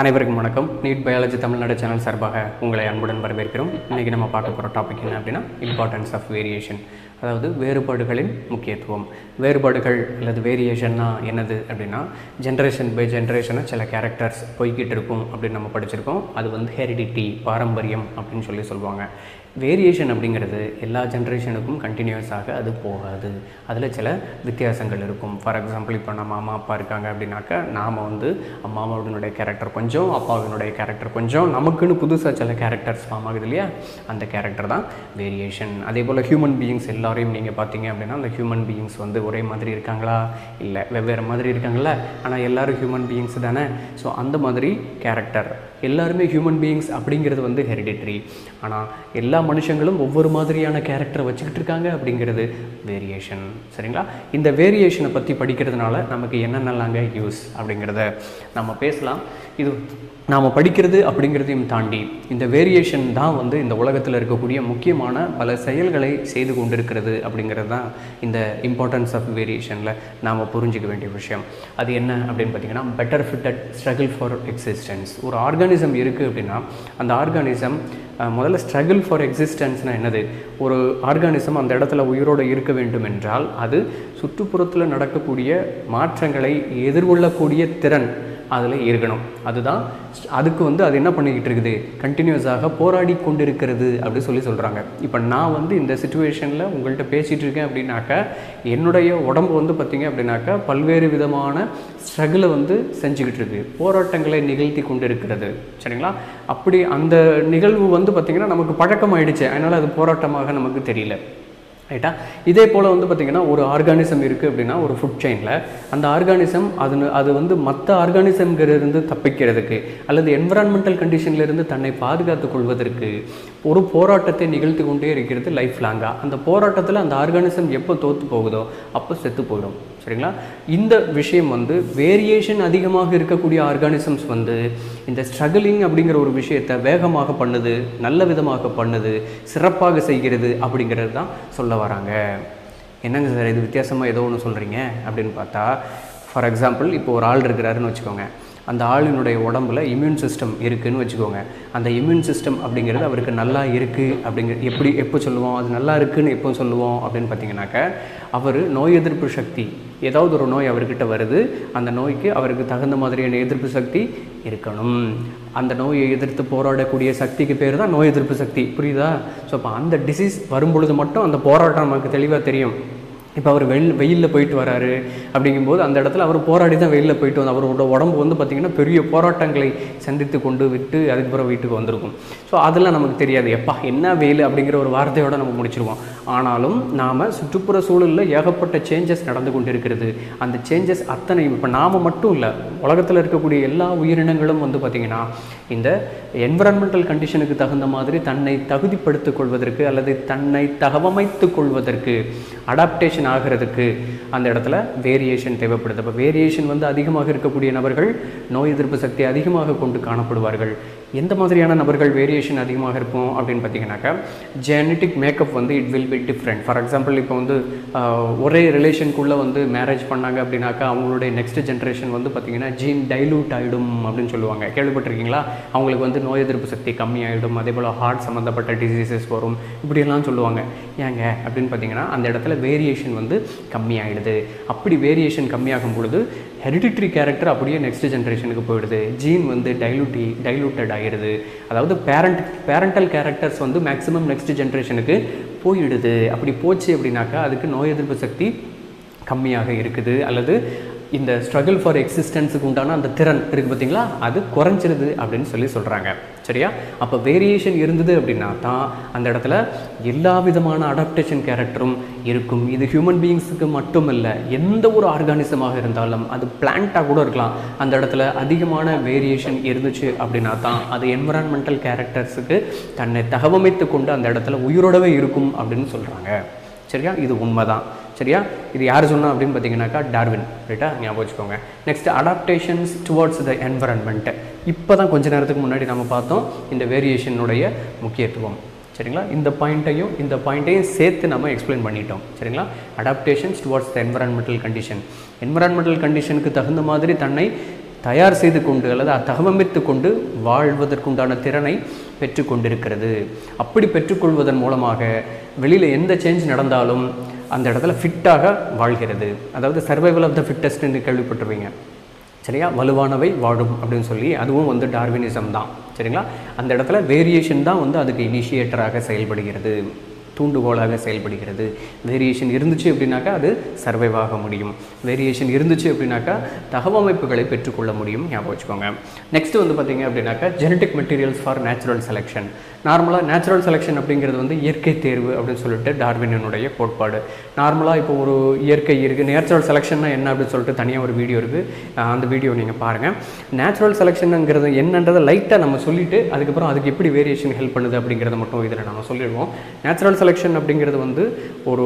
அனைவருக்கும் வணக்கம் NEET biology Tamil Nadu channel சார்பாக உங்களை அன்புடன் வரவேற்கிறோம் இன்றைக்கி நம்ம பார்க்க போகிற டாபிக் என்ன அப்படின்னா இம்பார்ட்டன்ஸ் ஆஃப் வேரியேஷன் அதாவது வேறுபாடுகளின் முக்கியத்துவம் வேறுபாடுகள் அல்லது வேரியேஷன்னா என்னது அப்படின்னா ஜென்ரேஷன் பை ஜென்ரேஷனாக சில கேரக்டர்ஸ் போய்கிட்டு இருக்கும் அப்படின்னு நம்ம படிச்சிருக்கோம் அது வந்து ஹெரிடிட்டி பாரம்பரியம் அப்படின்னு சொல்லி சொல்லுவாங்க வேரியேஷன் அப்படிங்கிறது எல்லா ஜென்ரேஷனுக்கும் கண்டினியூஸாக அது போகாது அதில் சில வித்தியாசங்கள் இருக்கும் ஃபார் எக்ஸாம்பிள் இப்போ நம்ம அம்மா அப்பா இருக்காங்க அப்படின்னாக்கா நாம் வந்து அம்மாவோடனுடைய கேரக்டர் கொஞ்சம் அப்பாவினுடைய கேரக்டர் கொஞ்சம் நமக்குன்னு புதுசாக சில கேரக்டர்ஸ் ஃபார்ம் ஆகுது இல்லையா அந்த கேரக்டர் தான் வேரியேஷன் அதே போல் ஹியூமன் பீயிங்ஸ் எல்லாரையும் நீங்கள் பார்த்தீங்க அப்படின்னா அந்த ஹியூமன் பீயிங்ஸ் வந்து ஒரே மாதிரி இருக்காங்களா இல்லை வெவ்வேறு மாதிரி இருக்காங்களா ஆனால் எல்லாரும் ஹியூமன் பீயிங்ஸ் தானே ஸோ அந்த மாதிரி கேரக்டர் எல்லாருமே ஹியூமன் பீயிங்ஸ் அப்படிங்கிறது வந்து ஹெரிடிட்ரி ஆனால் எல்லா மனுஷங்களும் ஒவ்வொரு மாதிரியான கேரக்டரை வச்சுக்கிட்டு இருக்காங்க அப்படிங்கிறது வேரியேஷன் சரிங்களா இந்த வேரியேஷனை பற்றி படிக்கிறதுனால நமக்கு என்னென்னலாங்க யூஸ் அப்படிங்கிறத நம்ம பேசலாம் இது நாம் படிக்கிறது அப்படிங்கிறதையும் தாண்டி இந்த வேரியேஷன் தான் வந்து இந்த உலகத்தில் இருக்கக்கூடிய முக்கியமான பல செயல்களை செய்து கொண்டிருக்கிறது அப்படிங்கிறது தான் இந்த இம்பார்ட்டன்ஸ் ஆஃப் வேரியேஷனில் நாம் புரிஞ்சிக்க வேண்டிய விஷயம் அது என்ன அப்படின்னு பார்த்தீங்கன்னா better fitted struggle for existence ஒரு ஆர்கானிசம் இருக்குது அப்படின்னா அந்த ஆர்கானிசம் முதல்ல ஸ்ட்ரகிள் ஃபார் எக்ஸிஸ்டன்ஸ்னால் என்னது ஒரு ஆர்கானிசம் அந்த இடத்துல உயிரோடு இருக்க வேண்டும் என்றால் அது சுற்றுப்புறத்தில் நடக்கக்கூடிய மாற்றங்களை எதிர்கொள்ளக்கூடிய திறன் அதில் இருக்கணும் அதுதான் அதுக்கு வந்து அது என்ன பண்ணிக்கிட்டு இருக்குது கண்டினியூஸாக போராடி கொண்டிருக்கிறது அப்படி சொல்லி சொல்கிறாங்க இப்போ நான் வந்து இந்த சுச்சுவேஷனில் உங்கள்கிட்ட பேசிகிட்டு இருக்கேன் அப்படின்னாக்கா என்னுடைய உடம்பு வந்து பார்த்திங்க அப்படின்னாக்கா பல்வேறு விதமான ஸ்ட்ரகிளை வந்து செஞ்சுக்கிட்டு இருக்குது போராட்டங்களை நிகழ்த்தி கொண்டு இருக்கிறது சரிங்களா அப்படி அந்த நிகழ்வு வந்து பார்த்திங்கன்னா நமக்கு பழக்கமாயிடுச்சு அதனால் அது போராட்டமாக நமக்கு தெரியல ரைட்டா இதே போல் வந்து பார்த்திங்கன்னா ஒரு ஆர்கானிசம் இருக்குது அப்படின்னா ஒரு ஃபுட் செயினில் அந்த ஆர்கானிசம் அது அது வந்து மற்ற ஆர்கானிசம்கிலிருந்து தப்பிக்கிறதுக்கு அல்லது என்விரான்மெண்டல் கண்டிஷன்லேருந்து தன்னை பாதுகாத்து கொள்வதற்கு ஒரு போராட்டத்தை நிகழ்த்தி கொண்டே இருக்கிறது லைஃப் லாங்காக அந்த போராட்டத்தில் அந்த ஆர்கானிசம் எப்போ தோற்று போகுதோ அப்போ செத்து போயிடும் சரிங்களா இந்த விஷயம் வந்து வேரியேஷன் அதிகமாக இருக்கக்கூடிய ஆர்கானிசம்ஸ் வந்து இந்த ஸ்ட்ரகிளிங் அப்படிங்கிற ஒரு விஷயத்தை வேகமாக பண்ணுது நல்ல விதமாக பண்ணுது சிறப்பாக செய்கிறது அப்படிங்கிறது தான் சொல்ல வராங்க என்னங்க சார் இது வித்தியாசமாக ஏதோ ஒன்று சொல்கிறீங்க அப்படின்னு பார்த்தா ஃபார் எக்ஸாம்பிள் இப்போ ஒரு ஆள் இருக்கிறாருன்னு வச்சுக்கோங்க அந்த ஆளினுடைய உடம்புல இம்யூன் சிஸ்டம் இருக்குதுன்னு வச்சுக்கோங்க அந்த இம்யூன் சிஸ்டம் அப்படிங்கிறது அவருக்கு நல்லா இருக்குது அப்படிங்கிற எப்படி எப்போ சொல்லுவோம் அது நல்லா இருக்குதுன்னு எப்போ சொல்லுவோம் அப்படின்னு பார்த்தீங்கன்னாக்க அவர் நோய் எதிர்ப்பு சக்தி ஏதாவது ஒரு நோய் அவர்கிட்ட வருது அந்த நோய்க்கு அவருக்கு தகுந்த மாதிரியான எதிர்ப்பு சக்தி இருக்கணும் அந்த நோயை எதிர்த்து போராடக்கூடிய சக்திக்கு பேர் தான் நோய் எதிர்ப்பு சக்தி புரியுதா ஸோ அப்போ அந்த டிசீஸ் வரும்பொழுது மட்டும் அந்த போராட்டம் நமக்கு தெளிவாக தெரியும் இப்போ அவர் வெயில் வெயிலில் போயிட்டு வராரு அப்படிங்கும்போது அந்த இடத்துல அவர் போராடி தான் வெயிலில் போயிட்டு வந்து அவரோட உடம்பு வந்து பார்த்திங்கன்னா பெரிய போராட்டங்களை சந்தித்து கொண்டு விட்டு அதுக்கப்புறம் வீட்டுக்கு வந்திருக்கும் ஸோ அதெல்லாம் நமக்கு தெரியாது எப்பா என்ன வெயில் அப்படிங்கிற ஒரு வார்த்தையோடு நம்ம முடிச்சிருவோம் ஆனாலும் நாம் சுற்றுப்புற சூழலில் ஏகப்பட்ட சேஞ்சஸ் நடந்து கொண்டு இருக்கிறது அந்த சேஞ்சஸ் அத்தனை இப்போ நாம் மட்டும் இல்லை உலகத்தில் இருக்கக்கூடிய எல்லா உயிரினங்களும் வந்து பார்த்திங்கன்னா இந்த என்விரான்மெண்டல் கண்டிஷனுக்கு தகுந்த மாதிரி தன்னை தகுதிப்படுத்திக் கொள்வதற்கு அல்லது தன்னை தகவமைத்து கொள்வதற்கு அடாப்டேஷன் ஆகிறதுக்கு அந்த இடத்துல வேரியேஷன் தேவைப்படுது அப்போ வேரியேஷன் வந்து அதிகமாக இருக்கக்கூடிய நபர்கள் நோய் எதிர்ப்பு சக்தி அதிகமாக கொண்டு காணப்படுவார்கள் எந்த மாதிரியான நபர்கள் வேரியேஷன் அதிகமாக இருக்கும் அப்படின்னு பார்த்தீங்கன்னாக்கா ஜெனட்டிக் மேக்கப் வந்து it will be different for example இப்போ வந்து ஒரே ரிலேஷனுக்குள்ளே வந்து மேரேஜ் பண்ணாங்க அப்படின்னாக்கா அவங்களுடைய நெக்ஸ்ட் ஜென்ரேஷன் வந்து பார்த்திங்கன்னா ஜீன் டைலூட் ஆகிடும் அப்படின்னு சொல்லுவாங்க கேள்விப்பட்டிருக்கீங்களா அவங்களுக்கு வந்து நோய் எதிர்ப்பு சக்தி கம்மியாகிடும் அதே போல் ஹார்ட் சம்மந்தப்பட்ட டிசீசஸ் வரும் இப்படியெல்லாம் சொல்லுவாங்க ஏங்க அப்படின்னு பார்த்தீங்கன்னா அந்த இடத்துல வேரியேஷன் வந்து கம்மியாயிடுது அப்படி வேரியேஷன் கம்மியாகும் பொழுது ஹெரிடிட்ரி கேரக்டர் அப்படியே நெக்ஸ்ட் ஜென்ரேஷனுக்கு போயிடுது ஜீன் வந்து டைலூட்டி டைலூட்டட் ஆகிடுது அதாவது பேரண்ட் பேரண்டல் கேரக்டர்ஸ் வந்து மேக்ஸிமம் நெக்ஸ்ட் ஜென்ரேஷனுக்கு போயிடுது அப்படி போச்சு அப்படின்னாக்கா அதுக்கு நோய் எதிர்ப்பு சக்தி கம்மியாக இருக்குது அல்லது இந்த ஸ்ட்ரகிள் ஃபார் எக்ஸிஸ்டன்ஸுக்கு உண்டான அந்த திறன் இருக்குது பார்த்தீங்களா அது குறைஞ்சிருது அப்படின்னு சொல்லி சொல்கிறாங்க சரியா அப்போ வேரியேஷன் இருந்தது அப்படின்னா தான் அந்த இடத்துல எல்லா விதமான அடாப்டேஷன் கேரக்டரும் இருக்கும் இது ஹியூமன் பீயிங்ஸுக்கு மட்டும் இல்லை எந்த ஒரு ஆர்கானிசமாக இருந்தாலும் அது பிளான்ட்டாக கூட இருக்கலாம் அந்த இடத்துல அதிகமான வேரியேஷன் இருந்துச்சு அப்படின்னா தான் அது என்விரான்மெண்டல் கேரக்டர்ஸுக்கு தன்னை தகவமைத்து கொண்டு அந்த இடத்துல உயிரோடவே இருக்கும் அப்படின்னு சொல்கிறாங்க சரியா இது உண்மை தான் சரியா இது யார் சொன்னா அப்படின்னு பார்த்தீங்கன்னாக்கா டார்வின் ரைட்டா ஞாபகம் வச்சுக்கோங்க next adaptations towards the environment இப்போ தான் கொஞ்ச நேரத்துக்கு முன்னாடி நம்ம பார்த்தோம் இந்த வேரியேஷனுடைய முக்கியத்துவம் சரிங்களா இந்த பாயிண்ட்டையும் இந்த பாயிண்ட்டையும் சேர்த்து நம்ம எக்ஸ்பிளைன் பண்ணிட்டோம் சரிங்களா adaptations towards the environmental condition environmental கண்டிஷனுக்கு தகுந்த மாதிரி தன்னை தயார் செய்து கொண்டு அல்லது தகவமைத்து கொண்டு வாழ்வதற்குண்டான திறனை பெற்றுக்கொண்டிருக்கிறது அப்படி பெற்றுக்கொள்வதன் மூலமாக வெளியில் எந்த சேஞ்ச் நடந்தாலும் அந்த இடத்துல ஃபிட்டாக வாழ்கிறது அதாவது சர்வைவல் ஆஃப் த ஃபிட்டஸ்ட்னு கேள்விப்பட்டிருப்பீங்க சரியா வலுவானவை வாழும் அப்படின்னு சொல்லி அதுவும் வந்து டார்வினிசம் தான் சரிங்களா அந்த இடத்துல வேரியேஷன் தான் வந்து அதுக்கு இனிஷியேட்டராக செயல்படுகிறது தூண்டுகோலாக செயல்படுகிறது வேரியேஷன் இருந்துச்சு அப்படின்னாக்கா அது சர்வைவ் ஆக முடியும் வேரியேஷன் இருந்துச்சு அப்படின்னாக்கா தகவமைப்புகளை பெற்றுக்கொள்ள முடியும் ஞாபகம் வச்சுக்கோங்க நெக்ஸ்ட் வந்து பார்த்தீங்க அப்படின்னாக்கா genetic materials for natural selection நார்மலாக நேச்சுரல் செலெக்ஷன் அப்படிங்கிறது வந்து இயற்கை தேர்வு அப்படின்னு சொல்லிட்டு டார்வினனுடைய கோட்பாடு நார்மலாக இப்போ ஒரு இயற்கை இருக்குது நேச்சுரல் செலெக்ஷன்னா என்ன அப்படின்னு சொல்லிட்டு தனியாக ஒரு வீடியோ இருக்குது அந்த வீடியோ நீங்கள் பாருங்கள் நேச்சுரல் செலெக்ஷனுங்கிறது என்னன்றதை லைட்டாக நம்ம சொல்லிவிட்டு அதுக்கப்புறம் அதுக்கு எப்படி வேரியேஷன் ஹெல்ப் பண்ணுது அப்படிங்கிறத மட்டும் இதில் நம்ம சொல்லிடுவோம் நேச்சுரல் செலெக்ஷன் அப்படிங்கிறது வந்து ஒரு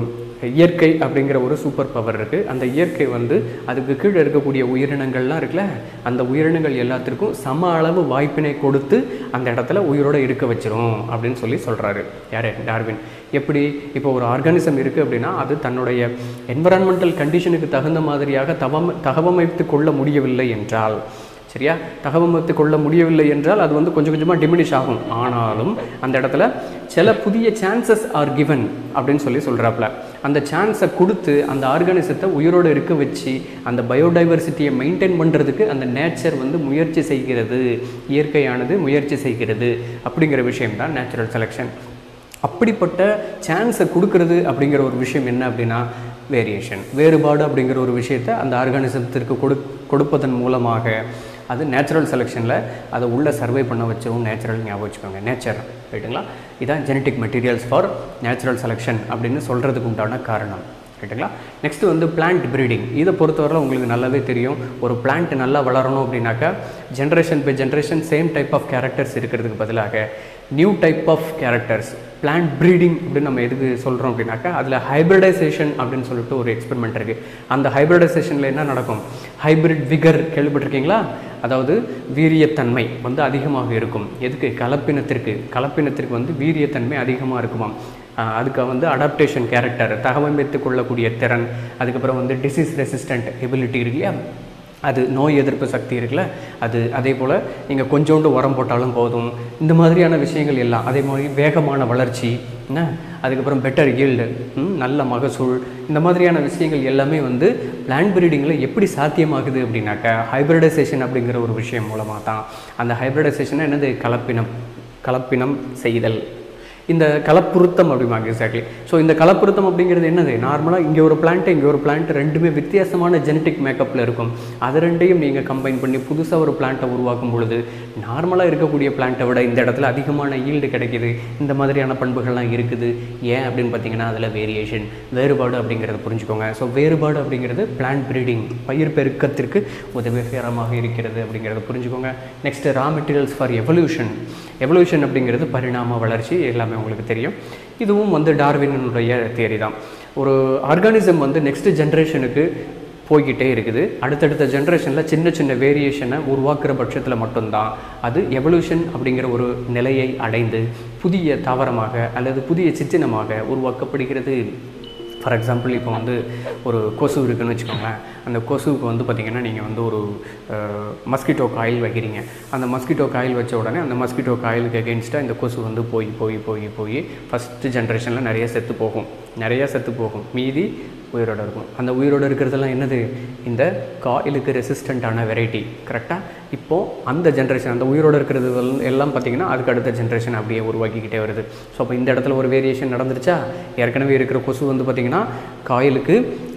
இயற்கை அப்படிங்கிற ஒரு சூப்பர் பவர் இருக்குது அந்த இயற்கை வந்து அதுக்கு கீழே இருக்கக்கூடிய உயிரினங்கள்லாம் இருக்குல்ல அந்த உயிரினங்கள் எல்லாத்திற்கும் சம அளவு வாய்ப்பினை கொடுத்து அந்த இடத்துல உயிரோடு இருக்க வச்சிரும் அப்படின்னு சொல்லி சொல்கிறாரு யார் டார்வின் எப்படி இப்போ ஒரு ஆர்கானிசம் இருக்குது அப்படின்னா அது தன்னுடைய என்வரான்மெண்டல் கண்டிஷனுக்கு தகுந்த மாதிரியாக தவம் தகவமைத்து கொள்ள முடியவில்லை என்றால் சரியா தகவமைத்து கொள்ள முடியவில்லை என்றால் அது வந்து கொஞ்சம் கொஞ்சமாக டிமினிஷ் ஆகும் ஆனாலும் அந்த இடத்துல சில புதிய சான்சஸ் ஆர் கிவன் அப்படின்னு சொல்லி சொல்கிறாப்புல அந்த சான்ஸை கொடுத்து அந்த ஆர்கானிசத்தை உயிரோடு இருக்க வச்சு அந்த பயோடைவர்சிட்டியை மெயின்டைன் பண்ணுறதுக்கு அந்த நேச்சர் வந்து முயற்சி செய்கிறது இயற்கையானது முயற்சி செய்கிறது அப்படிங்கிற விஷயம் தான் நேச்சுரல் செலெக்ஷன் அப்படிப்பட்ட சான்ஸை கொடுக்கறது அப்படிங்கிற ஒரு விஷயம் என்ன அப்படின்னா வேரியேஷன் வேறுபாடு அப்படிங்கிற ஒரு விஷயத்தை அந்த ஆர்கானிசத்திற்கு கொடு கொடுப்பதன் மூலமாக அது நேச்சுரல் செலெக்ஷனில் அதை உள்ளே சர்வை பண்ண வச்சவும் நேச்சுரல் ஞாபகம் வச்சுக்கோங்க நேச்சர் ரைட்டுங்களா இதான் genetic materials for natural selection அப்படின்னு சொல்கிறதுக்கு உண்டான காரணம் ரைட்டுங்களா நெக்ஸ்ட் வந்து பிளான்ட் ப்ரீடிங் இதை பொறுத்தவரை உங்களுக்கு நல்லாவே தெரியும் ஒரு பிளான்ட் நல்லா வளரணும் அப்படின்னாக்கா generation by generation same type of characters இருக்கிறதுக்கு பதிலாக new type of characters plant breeding அப்படின்னு நம்ம எதுக்கு சொல்கிறோம் அப்படின்னாக்கா அதில் ஹைப்ரிடைசேஷன் அப்படின்னு சொல்லிட்டு ஒரு எக்ஸ்பெரிமெண்ட் இருக்குது அந்த ஹைப்ரிடைசேஷனில் என்ன நடக்கும் ஹைப்ரிட் விகர் கேள்விப்பட்டிருக்கீங்களா அதாவது வீரியத்தன்மை வந்து அதிகமாக இருக்கும் எதுக்கு கலப்பினத்திற்கு கலப்பினத்திற்கு வந்து வீரியத்தன்மை அதிகமாக இருக்குமாம் ஆஹ் அதுக்கு வந்து அடாப்டேஷன் கேரக்டர் தகவமைத்து கொள்ளக்கூடிய திறன் அதுக்கப்புறம் வந்து டிசீஸ் ரெசிஸ்டன்ட் எபிலிட்டி இருக்கு இல்லையா அது நோய் எதிர்ப்பு சக்தி இருக்குல்ல அது அதே போல் நீங்கள் கொஞ்சோண்டு உரம் போட்டாலும் போதும் இந்த மாதிரியான விஷயங்கள் எல்லாம் அதே மாதிரி வேகமான வளர்ச்சி என்ன அதுக்கப்புறம் பெட்டர் ஈல்டு நல்ல மகசூல் இந்த மாதிரியான விஷயங்கள் எல்லாமே வந்து பிளான் பிரீடிங்கில் எப்படி சாத்தியமாகுது அப்படின்னாக்கா ஹைப்ரிடைசேஷன் அப்படிங்கிற ஒரு விஷயம் மூலமாக தான் அந்த ஹைப்ரிடைசேஷன் என்னது கலப்பினம் கலப்பினம் செய்தல் இந்த கலப்புருத்தம் அப்படிம்பாங்க எக்ஸாக்ட்லி ஸோ இந்த கலப்புருத்தம் அப்படிங்கிறது என்னது நார்மலாக இங்கே ஒரு பிளான்ட் இங்கே ஒரு பிளான்ட் ரெண்டுமே வித்தியாசமான ஜெனட்டிக் மேக்கப்பில் இருக்கும் அது ரெண்டையும் நீங்கள் கம்பைன் பண்ணி புதுசாக ஒரு பிளான்ட்டை உருவாக்கும் பொழுது நார்மலாக இருக்கக்கூடிய பிளான்ட்டை விட இந்த இடத்துல அதிகமான ஈல்டு கிடைக்கிது இந்த மாதிரியான பண்புகள்லாம் இருக்குது ஏன் அப்படின்னு பார்த்தீங்கன்னா அதில் வேரியேஷன் வேறுபாடு அப்படிங்கிறத புரிஞ்சுக்கோங்க ஸோ வேறுபாடு அப்படிங்கிறது பிளான்ட் ப்ரீடிங் பயிர் பெருக்கத்திற்கு உதவிகரமாக இருக்கிறது அப்படிங்கிறத புரிஞ்சுக்கோங்க next raw materials for evolution evolution அப்படிங்கிறது பரிணாம வளர்ச்சி எல்லாமே உங்களுக்கு தெரியும் இதுவும் வந்து டார்வினுடைய தியரி தான் ஒரு ஆர்கானிசம் வந்து நெக்ஸ்ட் ஜென்ரேஷனுக்கு போய்கிட்டே இருக்குது அடுத்தடுத்த ஜென்ரேஷனில் சின்ன சின்ன வேரியேஷனை உருவாக்குற பட்சத்தில் மட்டும்தான் அது எவல்யூஷன் அப்படிங்கிற ஒரு நிலையை அடைந்து புதிய தாவரமாக அல்லது புதிய சிற்றினமாக உருவாக்கப்படுகிறது ஃபார் எக்ஸாம்பிள் இப்போ வந்து ஒரு கொசு இருக்குன்னு வச்சுக்கோங்களேன் அந்த கொசுவுக்கு வந்து பார்த்திங்கன்னா நீங்கள் வந்து ஒரு மஸ்கிட்டோ காயில் வைக்கிறீங்க அந்த மஸ்கிட்டோ காயில் வச்ச உடனே அந்த மஸ்கிட்டோ காயிலுக்கு எகென்ஸ்டாக இந்த கொசு வந்து போய் போய் போய் போய் ஃபஸ்ட்டு ஜென்ரேஷனில் நிறைய செத்து போகும் நிறையா செத்து போகும் மீதி உயிரோடு இருக்கும் அந்த உயிரோடு இருக்கிறதெல்லாம் என்னது இந்த காயிலுக்கு ரெசிஸ்டண்ட்டான வெரைட்டி கரெக்டாக இப்போது அந்த ஜென்ரேஷன் அந்த உயிரோடு இருக்கிறது எல்லாம் எல்லாம் பார்த்திங்கன்னா அதுக்கு அடுத்த ஜென்ரேஷன் அப்படியே உருவாக்கிக்கிட்டே வருது ஸோ அப்போ இந்த இடத்துல ஒரு வேரியேஷன் நடந்துருச்சா ஏற்கனவே இருக்கிற கொசு வந்து பார்த்திங்கன்னா காயிலுக்கு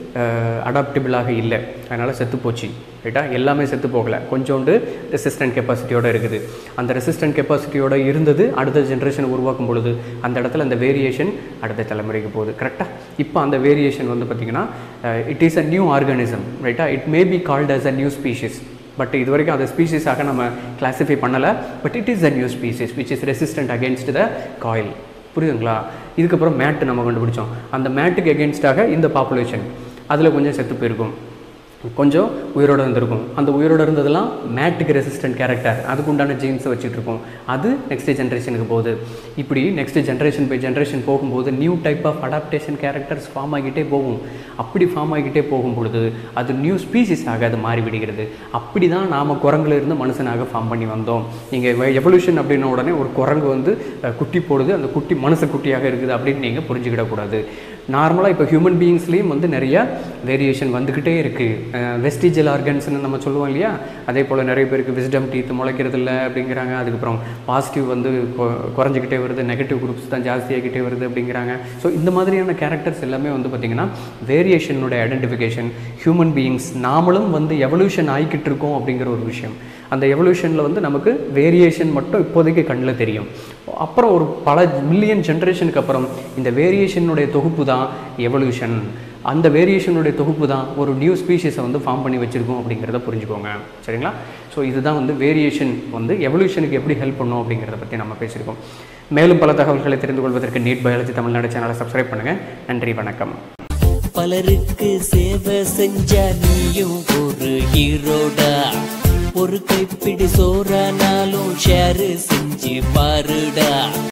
அடாப்டபிளாக இல்லை அதனால் செத்து போச்சு ரைட்டா எல்லாமே செத்து போகலை கொஞ்சோண்டு ரெசிஸ்டன்ட் கெப்பாசிட்டியோடு இருக்குது அந்த ரெசிஸ்டன்ட் கெப்பாசிட்டியோடு இருந்தது அடுத்த ஜென்ரேஷன் உருவாக்கும் பொழுது அந்த இடத்துல அந்த வேரியேஷன் அடுத்த தலைமுறைக்கு போகுது கரெக்டாக இப்போ அந்த வேரியேஷன் வந்து பார்த்திங்கன்னா it is a new organism ரைட்டா it may be called as a new species but இது வரைக்கும் அதை ஸ்பீஷிஸாக நம்ம கிளாஸிஃபை பண்ணலை but it is a new species which is resistant against the coil புரியுதுங்களா இதுக்கப்புறம் மேட்டு நம்ம கண்டுபிடிச்சோம் அந்த மேட்டுக்கு எகென்ஸ்டாக இந்த பாப்புலேஷன் அதில் கொஞ்சம் செத்து போயிருக்கும் கொஞ்சம் உயிரோடு இருந்திருக்கும் அந்த உயிரோடு இருந்ததெல்லாம் மேட்டுக்கு ரெசிஸ்டன்ட் கேரக்டர் அதுக்கு உண்டான ஜீன்ஸை வச்சுட்டு இருக்கோம் அது நெக்ஸ்ட் ஜென்ரேஷனுக்கு போகுது இப்படி நெக்ஸ்ட் ஜென்ரேஷன் பை ஜென்ரேஷன் போகும்போது new type of adaptation characters form ஆகிட்டே போகும் அப்படி ஃபார்ம் ஆகிட்டே போகும் பொழுது அது நியூ ஸ்பீசிஸாக அது மாறிவிடுகிறது அப்படி தான் நாம் குரங்குல இருந்து மனுஷனாக ஃபார்ம் பண்ணி வந்தோம் நீங்கள் எவல்யூஷன் அப்படின்ன உடனே ஒரு குரங்கு வந்து அஹ், குட்டி போடுது அந்த குட்டி மனுஷ குட்டியாக இருக்குது அப்படின்னு நீங்கள் புரிஞ்சுக்கிடக்கூடாது நார்மலாக இப்போ ஹியூமன் பீயிங்ஸ்லேயும் வந்து நிறைய வேரியேஷன் வந்துக்கிட்டே இருக்குது வெஸ்டிஜல் ஆர்கன்ஸ்னு நம்ம சொல்லுவோம் இல்லையா அதே போல் நிறைய பேருக்கு விஸ்டம் டீத் முளைக்கிறது இல்லை அப்படிங்கிறாங்க அதுக்கப்புறம் பாசிட்டிவ் வந்து கொ- குறைஞ்சிக்கிட்டே வருது நெகட்டிவ் குரூப்ஸ் தான் ஜாஸ்தியாகிட்டே வருது அப்படிங்கிறாங்க ஸோ இந்த மாதிரியான கேரக்டர்ஸ் எல்லாமே வந்து பார்த்திங்கன்னா வேரியேஷனுடைய ஐடென்டிஃபிகேஷன் ஹியூமன் பீயிங்ஸ் நாமளும் வந்து எவல்யூஷன் ஆகிக்கிட்டு இருக்கோம் அப்படிங்கிற ஒரு விஷயம் அந்த எவல்யூஷனில் வந்து நமக்கு வேரியேஷன் மட்டும் இப்போதைக்கு கண்ணில் தெரியும் அப்புறம் ஒரு பல மில்லியன் ஜென்ரேஷனுக்கு அப்புறம் இந்த வேரியேஷனுடைய தொகுப்பு தான் எவல்யூஷன் அந்த வேரியேஷனுடைய தொகுப்பு தான் ஒரு நியூ ஸ்பீஷிஸை வந்து ஃபார்ம் பண்ணி வச்சுருக்கோம் அப்படிங்கிறத புரிஞ்சுக்கோங்க சரிங்களா ஸோ இதுதான் வந்து வேரியேஷன் வந்து எவல்யூஷனுக்கு எப்படி ஹெல்ப் பண்ணும் அப்படிங்கிறத பற்றி நம்ம பேசியிருக்கோம் மேலும் பல தகவல்களை தெரிந்து கொள்வதற்கு நீட் பயாலஜி தமிழ்நாடு சேனலை சப்ஸ்கிரைப் பண்ணுங்கள் நன்றி வணக்கம் பலருக்கு சேவை செஞ்ச நீயும் ஒரு ஹீரோடா ஒரு கைப்பிடி சோறானாலும் ஷேர் செஞ்சு பாருடா